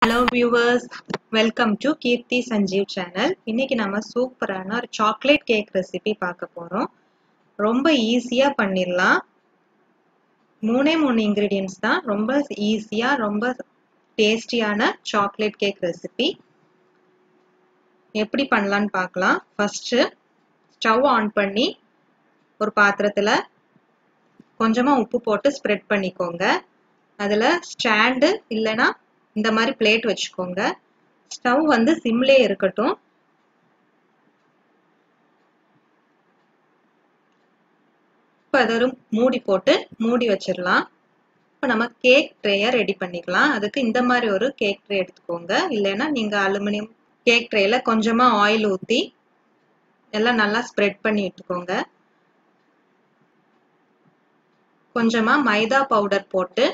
hello viewers welcome to Keerthi Sanjeev channel இன்னைக்கு நம்ம சூப்பரான ஒரு சாக்லேட் கேக் ரெசிபி பார்க்க போகிறோம் ரொம்ப ஈஸியாக பண்ணிடலாம் மூணே மூணு இன்க்ரீடியன்ஸ் தான் ரொம்ப ஈஸியாக ரொம்ப டேஸ்டியான சாக்லேட் கேக் ரெசிபி எப்படி பண்ணலான்னு பார்க்கலாம் ஃபஸ்ட்டு ஸ்டவ் ஆன் பண்ணி ஒரு பாத்திரத்தில் கொஞ்சமாக உப்பு போட்டு ஸ்ப்ரெட் பண்ணிக்கோங்க அதில் ஸ்டாண்டு இல்லைன்னா இந்த மாதிரி பிளேட் வச்சுக்கோங்க ஸ்டவ் வந்து சிம்லே இருக்கட்டும் இப்போ அதை ஒரு மூடி போட்டு மூடி வச்சிடலாம் இப்போ நம்ம கேக் ட்ரேயை ரெடி பண்ணிக்கலாம் அதுக்கு இந்த மாதிரி ஒரு கேக் ட்ரே எடுத்துக்கோங்க இல்லைன்னா நீங்கள் அலுமினியம் கேக் ட்ரேயில் கொஞ்சமாக ஆயில் ஊற்றி எல்லாம் நல்லா ஸ்ப்ரெட் பண்ணி விட்டுக்கோங்க கொஞ்சமாக மைதா பவுடர் போட்டு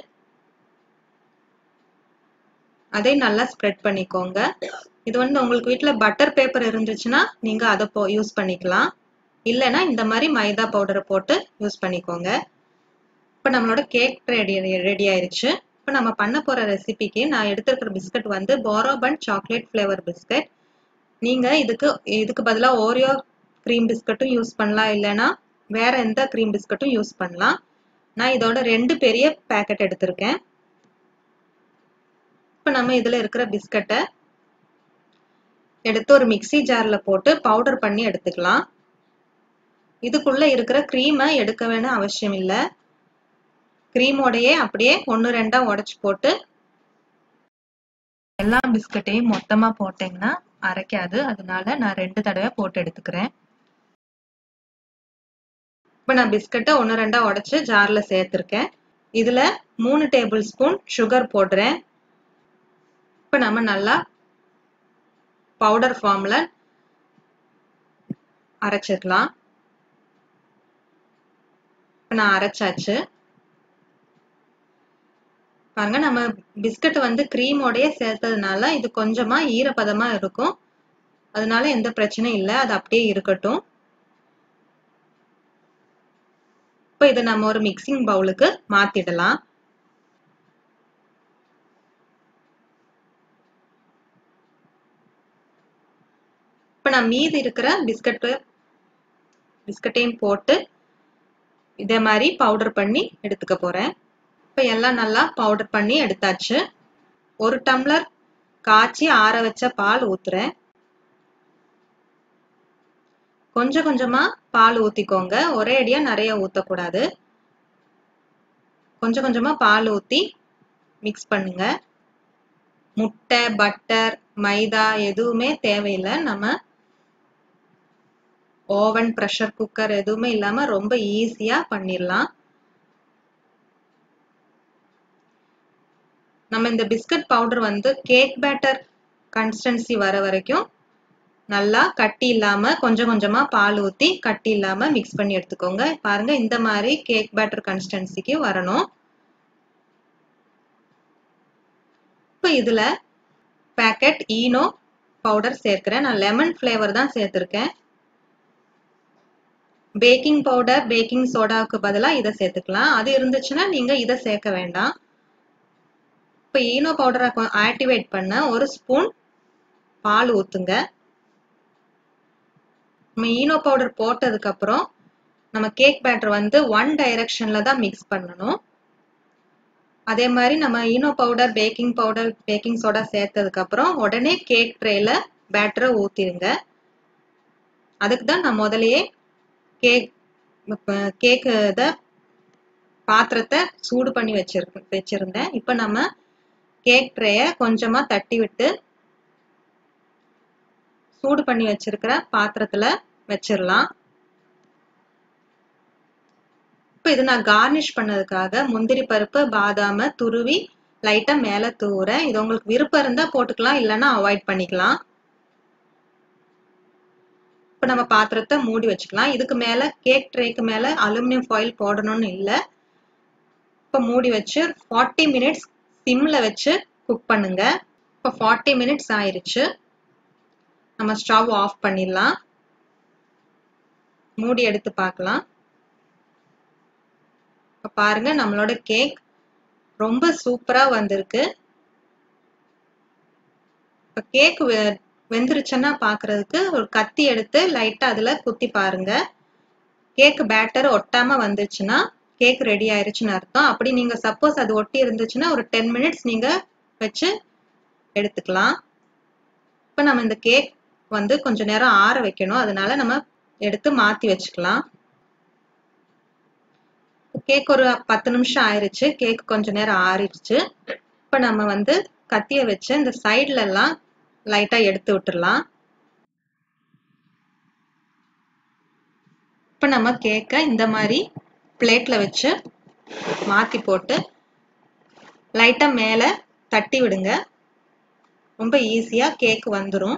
அதை நல்லா ஸ்ப்ரெட் பண்ணிக்கோங்க இது வந்து உங்களுக்கு வீட்டில் பட்டர் பேப்பர் இருந்துச்சுன்னா நீங்கள் அதை போ யூஸ் பண்ணிக்கலாம் இல்லைன்னா இந்த மாதிரி மைதா பவுடரை போட்டு யூஸ் பண்ணிக்கோங்க இப்போ நம்மளோட கேக் ரெடி ரெடி ஆயிடுச்சு இப்போ நம்ம பண்ண போகிற ரெசிபிக்கு நான் எடுத்துருக்கிற பிஸ்கட் வந்து போரோபன் சாக்லேட் ஃப்ளேவர் பிஸ்கட் நீங்கள் இதுக்கு இதுக்கு பதிலாக ஓரியோ க்ரீம் பிஸ்கட்டும் யூஸ் பண்ணலாம் இல்லைன்னா வேற எந்த க்ரீம் பிஸ்கட்டும் யூஸ் பண்ணலாம் நான் இதோட ரெண்டு பெரிய பேக்கெட் எடுத்திருக்கேன் இப்போ நம்ம இதில் இருக்கிற பிஸ்கட்டை எடுத்து ஒரு மிக்சி ஜாரில் போட்டு பவுடர் பண்ணி எடுத்துக்கலாம் இதுக்குள்ளே இருக்கிற க்ரீமை எடுக்க வேணும் அவசியம் இல்லை க்ரீமோடையே அப்படியே ஒன்று ரெண்டாக உடச்சி போட்டு எல்லா பிஸ்கட்டையும் மொத்தமாக போட்டிங்கன்னா அரைக்காது அதனால நான் ரெண்டு தடவை போட்டு எடுத்துக்கிறேன் இப்போ நான் பிஸ்கட்டை ஒன்று ரெண்டாக உடச்சி ஜாரில் சேர்த்துருக்கேன் இதில் மூணு டேபிள் ஸ்பூன் சுகர் போடுறேன் இப்போ நம்ம நல்லா பவுடர் ஃபார்மில் அரைச்சிக்கலாம் இப்போ நான் அரைச்சாச்சு பாருங்க நம்ம பிஸ்கட் வந்து க்ரீமோடய சேர்த்ததுனால இது கொஞ்சமா ஈரப்பதமா இருக்கும் அதனால எந்த பிரச்சனையும் இல்லை அது அப்படியே இருக்கட்டும் இப்போ இதை நம்ம ஒரு மிக்சிங் பவுலுக்கு மாத்திடலாம் இப்போ நான் மீதி இருக்கிற பிஸ்கட்டு பிஸ்கட்டையும் போட்டு இதே மாதிரி பவுடர் பண்ணி எடுத்துக்க போகிறேன் இப்போ எல்லாம் நல்லா பவுடர் பண்ணி எடுத்தாச்சு ஒரு டம்ளர் காய்ச்சி ஆற வச்ச பால் ஊற்றுறேன் கொஞ்சம் கொஞ்சமாக பால் ஊற்றிக்கோங்க ஒரே அடியாக நிறைய ஊற்றக்கூடாது கொஞ்சம் கொஞ்சமாக பால் ஊற்றி மிக்ஸ் பண்ணுங்க முட்டை பட்டர் மைதா எதுவுமே தேவையில்லை நம்ம ஓவன் ப்ரெஷர் குக்கர் எதுவுமே இல்லாமல் ரொம்ப ஈஸியாக பண்ணிடலாம் நம்ம இந்த பிஸ்கட் பவுடர் வந்து கேக் பேட்டர் கன்சிஸ்டன்சி வர வரைக்கும் நல்லா கட்டி இல்லாமல் கொஞ்சம் கொஞ்சமாக பால் ஊற்றி கட்டி இல்லாமல் மிக்ஸ் பண்ணி எடுத்துக்கோங்க பாருங்க இந்த மாதிரி கேக் பேட்டர் கன்சிஸ்டன்சிக்கு வரணும் இப்போ இதில் பேக்கெட் ஈனோ பவுடர் சேர்க்கிறேன் நான் லெமன் ஃப்ளேவர் தான் சேர்த்துருக்கேன் பேக்கிங் பவுடர் பேக்கிங் சோடாவுக்கு பதிலாக இதை சேர்த்துக்கலாம் அது இருந்துச்சுன்னா நீங்கள் இதை சேர்க்க வேண்டாம் இப்போ ஈனோ பவுடரை ஆக்டிவேட் பண்ண ஒரு ஸ்பூன் பால் ஊற்றுங்க நம்ம ஈனோ பவுடர் போட்டதுக்கப்புறம் நம்ம கேக் பேட்டர் வந்து ஒன் டைரக்ஷனில் தான் மிக்ஸ் பண்ணணும் அதே மாதிரி நம்ம Eno powder baking powder baking soda சேர்த்ததுக்கப்புறம் உடனே கேக் ட்ரேயில் பேட்டரை ஊற்றிடுங்க அதுக்கு தான் நான் முதலையே கேக் கேக்கு இதை பாத்திரத்தை சூடு பண்ணி வச்சிருக்க வச்சுருந்தேன் இப்போ நம்ம கேக் ட்ரேயை கொஞ்சமாக தட்டி விட்டு சூடு பண்ணி வச்சிருக்கிற பாத்திரத்தில் வச்சிடலாம் இப்போ இது நான் கார்னிஷ் பண்ணதுக்காக முந்திரி பருப்பு பாதாம துருவி லைட்டாக மேலே தூவுறேன் இது உங்களுக்கு விருப்பம் இருந்தால் போட்டுக்கலாம் இல்லைன்னா அவாய்ட் பண்ணிக்கலாம் இப்போ நம்ம பாத்திரத்தை மூடி வச்சுக்கலாம் இதுக்கு மேலே கேக் ட்ரேக்கு மேலே அலுமினியம் ஃபாயில் போடணும்னு இல்லை இப்போ மூடி வச்சு ஃபார்ட்டி மினிட்ஸ் சிம்மில் வச்சு குக் பண்ணுங்க இப்போ ஃபார்ட்டி மினிட்ஸ் ஆயிடுச்சு நம்ம ஸ்டவ் ஆஃப் பண்ணிடலாம் மூடி எடுத்து பார்க்கலாம் இப்போ பாருங்க நம்மளோட கேக் ரொம்ப சூப்பராக வந்திருக்கு இப்போ கேக் வெந்துருச்சுன்னா பார்க்கறதுக்கு ஒரு கத்தி எடுத்து லைட்டாக அதில் குத்தி பாருங்க கேக் பேட்டர் ஒட்டாம வந்துச்சுன்னா கேக் ரெடி ஆயிருச்சுன்னு அர்த்தம் அப்படி நீங்க சப்போஸ் அது ஒட்டி இருந்துச்சுன்னா ஒரு டென் மினிட்ஸ் நீங்க வச்சு எடுத்துக்கலாம் இப்போ நம்ம இந்த கேக் வந்து கொஞ்ச நேரம் ஆற வைக்கணும் அதனால நம்ம எடுத்து மாத்தி வச்சுக்கலாம் கேக் ஒரு பத்து நிமிஷம் ஆயிருச்சு கேக் கொஞ்ச நேரம் ஆறிடுச்சு இப்போ நம்ம வந்து கத்தியை வச்சு இந்த சைட்ல எல்லாம் லைட்டா எடுத்து விட்டுறலாம் இப்போ நம்ம கேக்கை இந்த மாதிரி பிளேட்ல வச்சு மாத்தி போட்டு லைட்டா மேலே தட்டி விடுங்க ரொம்ப ஈஸியா கேக் வந்துடும்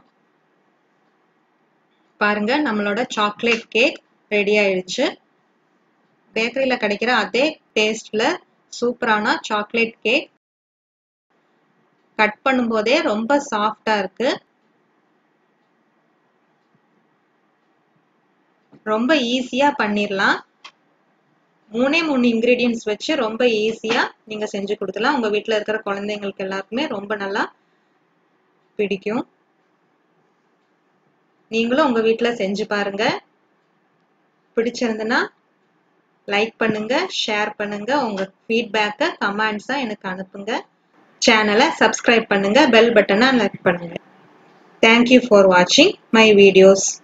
பாருங்க நம்மளோட சாக்லேட் கேக் ரெடி ஆயிடுச்சு பேக்கரியில் கிடைக்கிற அதே டேஸ்ட்ல சூப்பரான சாக்லேட் கேக் கட் பண்ணும்போதே ரொம்ப சாஃப்டா இருக்கு ரொம்ப ஈஸியா பண்ணிடலாம் மூணே மூணு இன்கிரீடியன்ஸ் வச்சு ரொம்ப ஈஸியா நீங்க செஞ்சு கொடுக்கலாம் உங்க வீட்டில் இருக்கிற குழந்தைங்களுக்கு எல்லாருக்குமே ரொம்ப நல்லா பிடிக்கும் நீங்களும் உங்க வீட்டில் செஞ்சு பாருங்க பிடிச்சிருந்துன்னா லைக் பண்ணுங்க ஷேர் பண்ணுங்க உங்க ஃபீட்பேக்கை கமெண்ட்ஸா எனக்கு அனுப்புங்க சேனலை சப்ஸ்கிரைப் பண்ணுங்க பெல் பட்டனை லைக் பண்ணுங்க தேங்க்யூ ஃபார் வாட்சிங் மை வீடியோஸ்